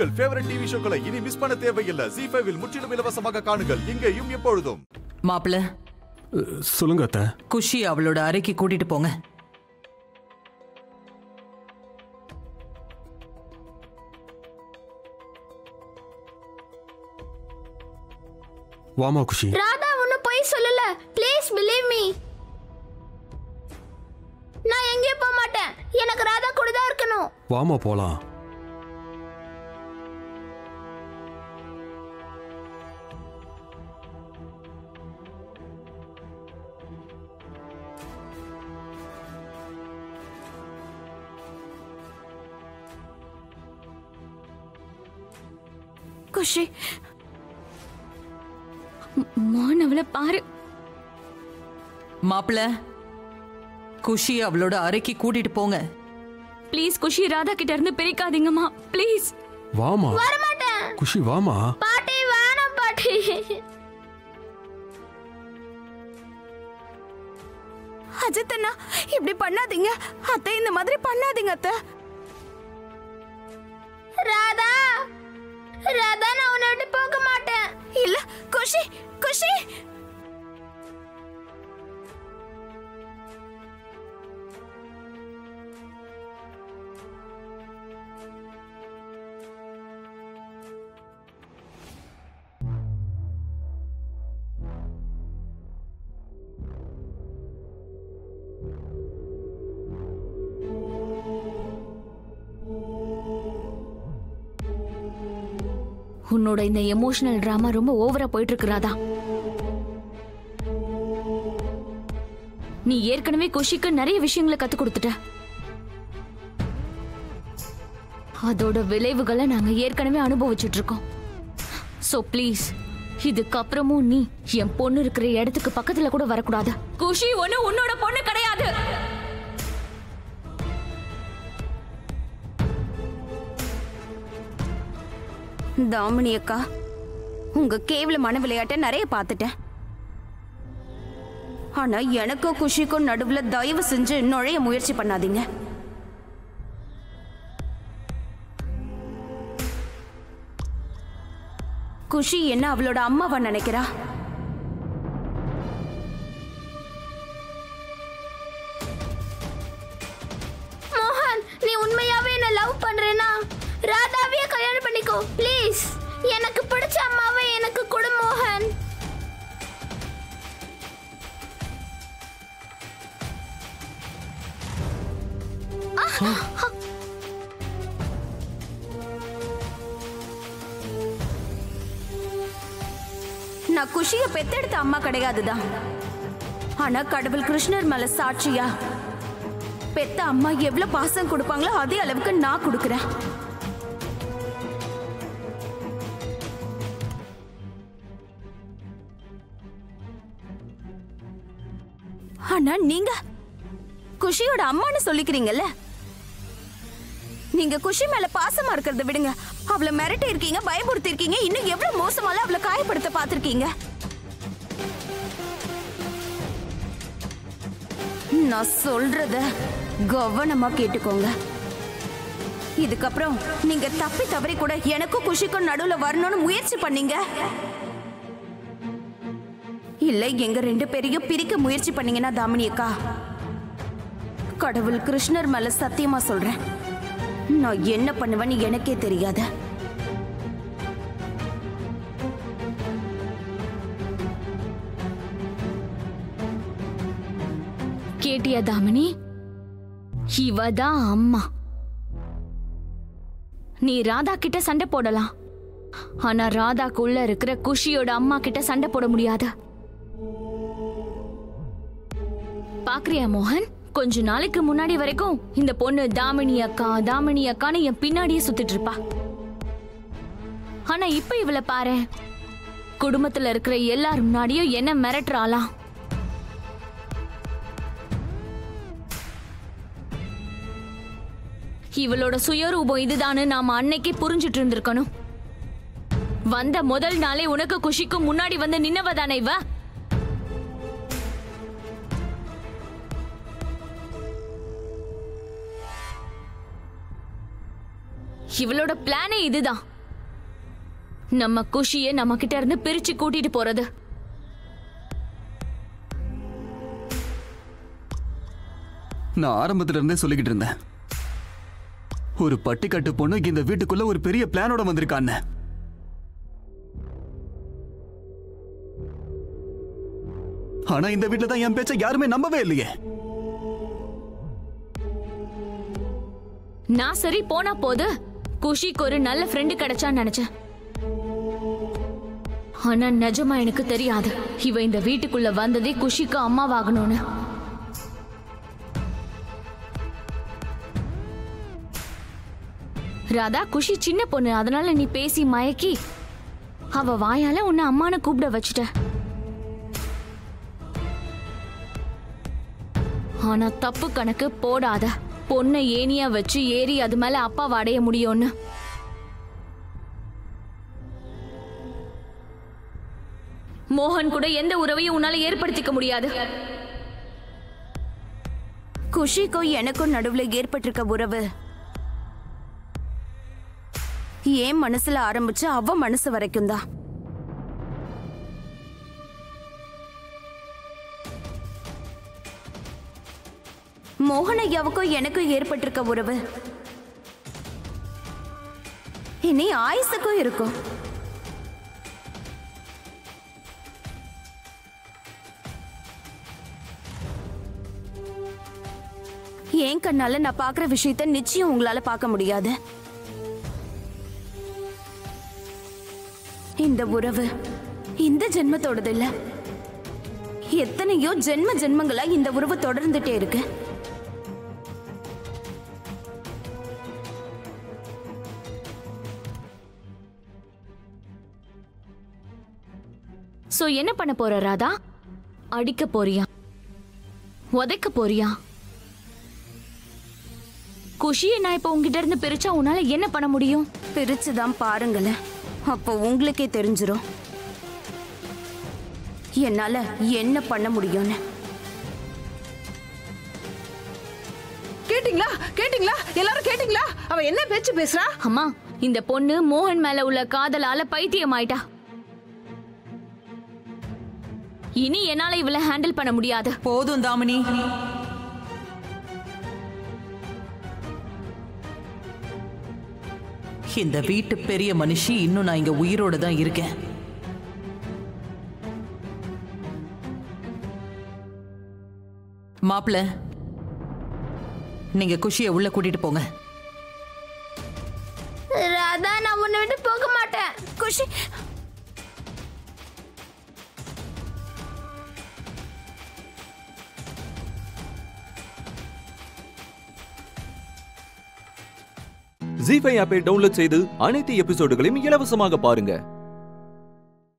உங்கள் favourite TV ஷோக்களை இனி miss பண்ண தேவையில்லை ஜி ஃபைவில் முற்றிலும் இலவசமாக காணுங்கள் இங்கேயும் எப்பொழுதும் மாப்பிள்ள அஹ், சொல்லுங்க அத்தை குஷி அவளோட அறைக்கு கூட்டிட்டு போங்க வாமா குஷி ராதா ஒன்னும் பொய் சொல்லல ப்ளீஸ் பிலீவ் மீ நான் எங்கேயும் போக மாட்டேன் எனக்கு ராதா கூட தான் இருக்கணும் வாமா போலாம் குஷி மான் அவளை பாரு மாப்பிள்ள குஷி அவளோட அறைக்கு கூட்டிட்டு போங்க ப்ளீஸ் குஷி ராதா கிட்ட இருந்து பிரிக்காதீங்கம்மா ப்ளீஸ் வாமா வரமாட்டேன் குஷி வாமா பாட்டி வேணாம் பாட்டி அஜித் அண்ணா இப்படி பண்ணாதீங்க அத்தை இந்த மாதிரி பண்ணாதீங்க அத்தை ராதா ராதா நான் உன்னை விட்டு போக மாட்டேன் இல்ல குஷி குஷி உன்னோட இந்த எமோஷனல் டிராமா ரொம்ப ஓவரா போயிட்டு இருக்கு ராதா நீ ஏற்கனவே குஷிக்கு நிறைய விஷயங்களை கத்து கொடுத்துட்ட அதோட விளைவுகளை நாங்க ஏற்கனவே அனுபவிச்சுட்டு இருக்கோம் சோ ப்ளீஸ் இதுக்கப்புறமும் நீ என் பொண்ணு இருக்கிற இடத்துக்கு பக்கத்துல கூட வரக்கூடாது குஷி ஒண்ணு உன்னோட பொண்ணு கிடையாது தாமினி அக்கா உங்க கேவலமான விளையாட்டை நிறைய பார்த்துட்டேன் ஆனா எனக்கும் குஷிக்கும் நடுவுல தயவு செஞ்சு நுழைய முயற்சி பண்ணாதீங்க குஷி என்ன அவளோட அம்மாவா நினைக்கிறா மோகன் நீ உண்மையாவே என்ன லவ் பண்றேனா ராதாவே கல்யாணம் பண்ணிக்கோ ப்ளீஸ் எனக்கு பிடிச்ச அம்மாவை எனக்கு கொடு மோகன் நான் குஷிய பெத்தெடுத்த அம்மா கிடையாதுதான் ஆனா கடவுள் கிருஷ்ணர் மேல சாட்சியா பெத்த அம்மா எவ்வளவு பாசம் கொடுப்பாங்களோ அதே அளவுக்கு நான் கொடுக்கறேன் ஆனா நீங்க குஷியோட அம்மான்னு சொல்லிக்கிறீங்கல்ல நீங்க குஷி மேல பாசமா இருக்கிறத விடுங்க அவளை மிரட்டி இருக்கீங்க பயமுறுத்தி இருக்கீங்க இன்னும் எவ்வளவு மோசமால அவளை காயப்படுத்த பாத்திருக்கீங்க நான் சொல்றத கவனமா கேட்டுக்கோங்க இதுக்கப்புறம் நீங்க தப்பி தவறி கூட எனக்கும் குஷிக்கும் நடுவுல வரணும்னு முயற்சி பண்ணீங்க இல்ல எங்க ரெண்டு பேரையும் பிரிக்க முயற்சி பண்ணீங்கன்னா தாமினி அக்கா கடவுள் கிருஷ்ணர் மேல சத்தியமா சொல்றேன் நான் என்ன பண்ணுவேன்னு எனக்கே தெரியாத கேட்டியா தாமினி இவதான் அம்மா நீ ராதா கிட்ட சண்டை போடலாம் ஆனா ராதாக்குள்ள இருக்கிற குஷியோட அம்மா கிட்ட சண்டை போட முடியாது பாக்குறியா மோகன் கொஞ்ச நாளைக்கு முன்னாடி வரைக்கும் இந்த பொண்ணு தாமினி அக்கா தாமினி அக்கான்னு என் பின்னாடியே சுத்திட்டு இருப்பா ஆனா இப்ப இவளை பாரு குடும்பத்துல இருக்கிற எல்லார் முன்னாடியும் என்ன மிரட்டுறாளாம் இவளோட சுயரூபம் இதுதான்னு நாம அன்னைக்கே புரிஞ்சிட்டு இருந்திருக்கணும் வந்த முதல் நாளே உனக்கு குஷிக்கும் முன்னாடி வந்து நின்னவ தானே இவ இவளோட பிளானே இதுதான் நம்ம குஷிய நம்ம கிட்ட இருந்து பிரிச்சு கூட்டிட்டு போறது நான் ஆரம்பத்துல இருந்தே சொல்லிக்கிட்டு இருந்தேன் ஒரு பட்டிக்காட்டு பொண்ணு இந்த வீட்டுக்குள்ள ஒரு பெரிய பிளானோட வந்திருக்கான்னு ஆனா இந்த வீட்டுல தான் என் பேச்ச யாருமே நம்பவே இல்லையே நான் சரி போனா போது குஷிக்கு ஒரு நல்ல ஃப்ரெண்டு கிடைச்சான்னு நினைச்சேன் ஆனா நிஜமா எனக்கு தெரியாது இவ இந்த வீட்டுக்குள்ள வந்ததே குஷிக்கு அம்மாவாகணும்னு ராதா குஷி சின்ன பொண்ணு அதனால நீ பேசி மயக்கி அவ வாயால உன்னை அம்மானு கூப்பிட வச்சுட்ட ஆனா தப்பு கணக்கு போடாத பொண்ணை ஏனியா வச்சு ஏறி அது மேல அப்பாவை அடைய முடியும்னு மோகன் கூட எந்த உறவையும் உன்னால ஏற்படுத்திக்க முடியாது குஷிக்கும் எனக்கும் நடுவுல ஏற்பட்டிருக்க உறவு ஏன் மனசுல ஆரம்பிச்சு அவ மனசு வரைக்கும் தான் மோகன் ஐயாவுக்கும் எனக்கும் ஏற்பட்டிருக்க உறவு இனி ஆயுசுக்கும் இருக்கும் ஏன் கண்ணால நான் பாக்குற விஷயத்த நிச்சயம் உங்களால பார்க்க முடியாது இந்த உறவு இந்த ஜென்மத்தோடது இல்ல எத்தனையோ ஜென்ம ஜென்மங்களா இந்த உறவு தொடர்ந்துட்டே இருக்கு சோ என்ன பண்ண போற ராதா அடிக்க போறியா உதைக்க போறியா குஷியை நான் இப்ப உங்ககிட்ட இருந்து பிரிச்சா உன்னால என்ன பண்ண முடியும் பிரிச்சுதான் பாருங்களேன் அப்போ உங்களுக்கே தெரிஞ்சிரும் என்னால என்ன பண்ண முடியும்னு கேட்டிங்களா கேட்டிங்களா எல்லாரும் கேட்டிங்களா அவ என்ன பேச்சு பேசுறா அம்மா இந்த பொண்ணு மோகன் மேல உள்ள காதலால பைத்தியமாயிட்டா இனி என்னால இவளை ஹேண்டில் பண்ண முடியாது போதும் தாமினி இந்த வீட்டு பெரிய மனுஷி இன்னும் நான் இங்க உயிரோட தான் இருக்கேன் மாப்பிள நீங்க குஷியை உள்ள கூட்டிட்டு போங்க ராதா நான் உன்னை விட்டு போக மாட்டேன் குஷி ஜி ஃபைவ் ஆப்பை டவுன்லோட் செய்து அனைத்து எபிசோடுகளையும் இலவசமாக பாருங்க